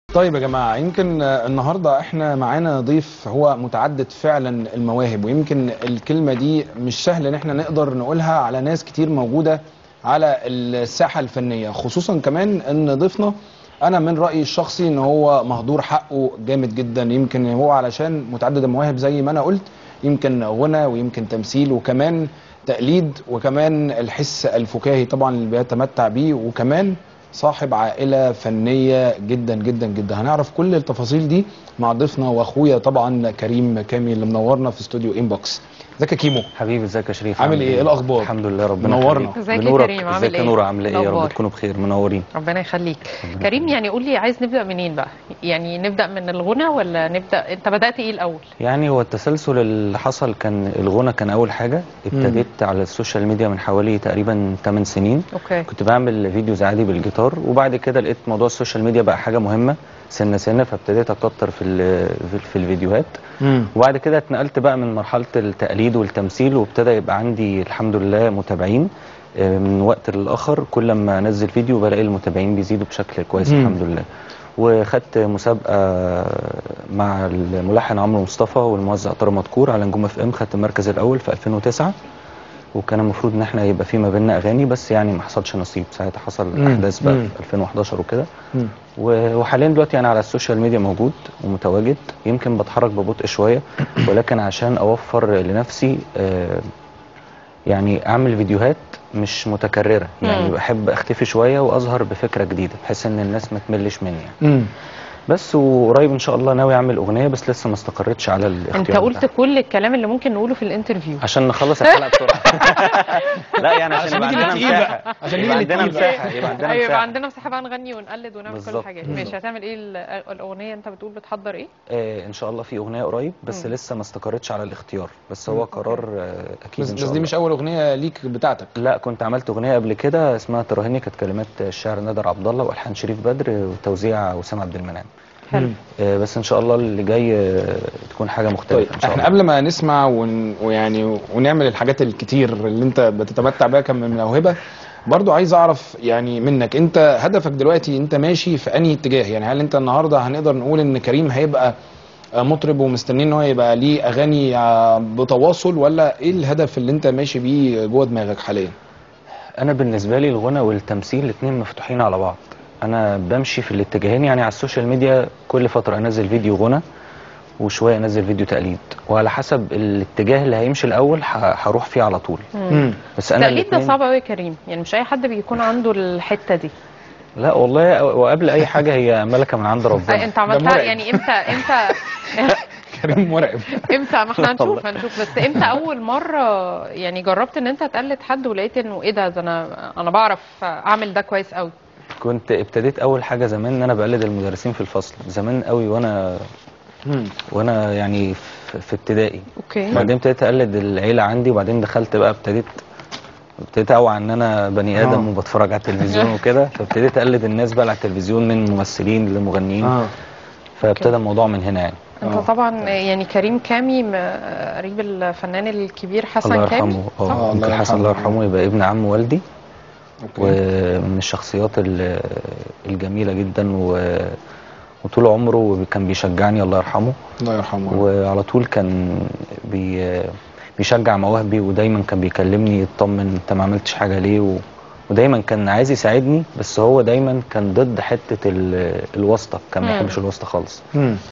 طيب يا جماعة يمكن آه، النهاردة احنا معانا ضيف هو متعدد فعلا المواهب ويمكن الكلمة دي مش سهل ان احنا نقدر نقولها على ناس كتير موجودة على الساحة الفنية خصوصا كمان ان ضيفنا انا من رأيي الشخصي ان هو مهدور حقه جامد جدا يمكن هو علشان متعدد المواهب زي ما انا قلت يمكن غنى ويمكن تمثيل وكمان تقليد وكمان الحس الفكاهي طبعا اللي بيتمتع بيه وكمان صاحب عائلة فنية جدا جدا جدا هنعرف كل التفاصيل دي مع ضيفنا واخويا طبعا كريم كامي اللي منورنا في استوديو انبوكس ازيك يا كيمو حبيبي ازيك يا شريف عامل ايه؟ ايه الأخبار؟ الحمد لله ربنا منورنا. يخليك. ازيك يا بنورك. كريم؟ عامل ازيك يا ايه؟ نورة عامله ايه يا الأخبار؟ رب تكونوا بخير منورين ربنا يخليك كريم يعني قول لي عايز نبدا منين بقى يعني نبدا من الغنى ولا نبدا انت بدات ايه الاول يعني هو التسلسل اللي حصل كان الغنى كان اول حاجه ابتديت على السوشيال ميديا من حوالي تقريبا 8 سنين اوكي كنت بعمل فيديوز عادي بالجيتار وبعد كده لقيت موضوع السوشيال ميديا بقى حاجه مهمه سنه سنه فابتديت اكتر في ال- في- في الفيديوهات مم. وبعد كده اتنقلت بقى من مرحله التقليد والتمثيل وابتدى يبقى عندي الحمد لله متابعين آه، من وقت للاخر كل ما انزل فيديو بلاقي المتابعين بيزيدوا بشكل كويس مم. الحمد لله وخدت مسابقه مع الملحن عمرو مصطفى والموزع طارق مدكور على نجوم اف ام خدت المركز الاول في 2009 وكان المفروض ان احنا يبقى في ما بيننا اغاني بس يعني ما حصلش نصيب ساعتها حصل مم. احداث بقى مم. في 2011 وكده مم. و- وحاليا دلوقتي انا على السوشيال ميديا موجود ومتواجد يمكن بتحرك ببطء شويه ولكن عشان اوفر لنفسي آه، يعني اعمل فيديوهات مش متكرره يعني مم. بحب اختفي شويه واظهر بفكره جديده بحيث ان الناس ما تملش مني يعني. مم. بس وقريب ان شاء الله ناوي اعمل اغنيه بس لسه ما استقرتش على الاختيار انت قلت بتاعها. كل الكلام اللي ممكن نقوله في الانترفيو عشان نخلص الحلقه بسرعه لا يعني عشان عشان يبقى نيجي عندنا للتقيل مساحه بقى. عشان يبقى نيجي عندنا للتقيل بقى. مساحه يبقى عندنا ايوه يبقى مساحه عندنا مساحه بقى نغني ونقلد ونعمل كل بالظبط. الحاجات بالظبط. ماشي هتعمل ايه ال- الاغنيه انت بتقول بتحضر ايه آه ان شاء الله في اغنيه قريب بس مم. لسه ما استقرتش على الاختيار بس هو قرار آه اكيد بس, ان بس شاء دي الله مش اول اغنية ليك بتاعتك لا كنت عملت اغنيه قبل كده اسمها تراهني كانت كلمات الشاعر نادر عبد الله والحان شريف بدر وتوزيع وسام عبد المنعم حلو مم. آه بس ان شاء الله اللي جاي آه تكون حاجه طيب مختلفه ان شاء احنا الله قبل ما نسمع ون... ويعني ونعمل الحاجات الكتير اللي انت بتتمتع بيها كم موهبة برضو عايز اعرف يعني منك انت هدفك دلوقتي انت ماشي في انهي اتجاه يعني هل انت النهارده هنقدر نقول ان كريم هيبقى آه، مطرب ومستنيين ان هو يبقى ليه اغاني آه، بتواصل ولا ايه الهدف اللي انت ماشي بيه جوه دماغك حاليا انا بالنسبه لي الغنى والتمثيل الاثنين مفتوحين على بعض انا بمشي في الاتجاهين يعني على السوشيال ميديا كل فتره انزل فيديو غنى وشويه انزل فيديو تقليد وعلى حسب الاتجاه اللي هيمشي الاول ه- هروح فيه على طول مم. بس انا التقليد ده الاتنين- صعب قوي يا كريم يعني مش اي حد بيكون عنده الحته دي لا والله وقبل اي حاجه هي ملكه من عند أي ربنا انت عملتها مرعب. يعني امتى امتى كريم مرعب امتى ما احنا هنشوف والله. هنشوف بس امتى اول مره يعني جربت ان انت تقلد حد ولقيت انه ايه ده ده انا انا بعرف اعمل ده كويس قوي كنت ابتديت اول حاجه زمان ان انا بقلد المدرسين في الفصل زمان قوي وانا مم. وانا يعني في في ابتدائي اوكي بعدين ابتديت اقلد العيله عندي وبعدين دخلت بقى ابتديت ابتديت اوعى ان انا بني ادم آه. وبتفرج على التلفزيون وكده فابتديت اقلد الناس بقى على التلفزيون من ممثلين لمغنيين اه فابتدى الموضوع من هنا يعني انت آه. طبعا يعني كريم كامي م- قريب الفنان الكبير حسن الله كامي يرحمه صح؟ اه الله ممكن حسن الله يرحمه. يرحمه يبقى ابن عم والدي اوكي ومن الشخصيات ال- الجميله جدا و وطول عمره كان بيشجعني الله يرحمه الله يرحمه وعلى طول كان بي بيشجع مواهبي ودايما كان بيكلمني يطمن انت ما عملتش حاجه ليه و... ودايما كان عايز يساعدني بس هو دايما كان ضد حته ال... الواسطه كان ما مم. يحبش الواسطه خالص مم.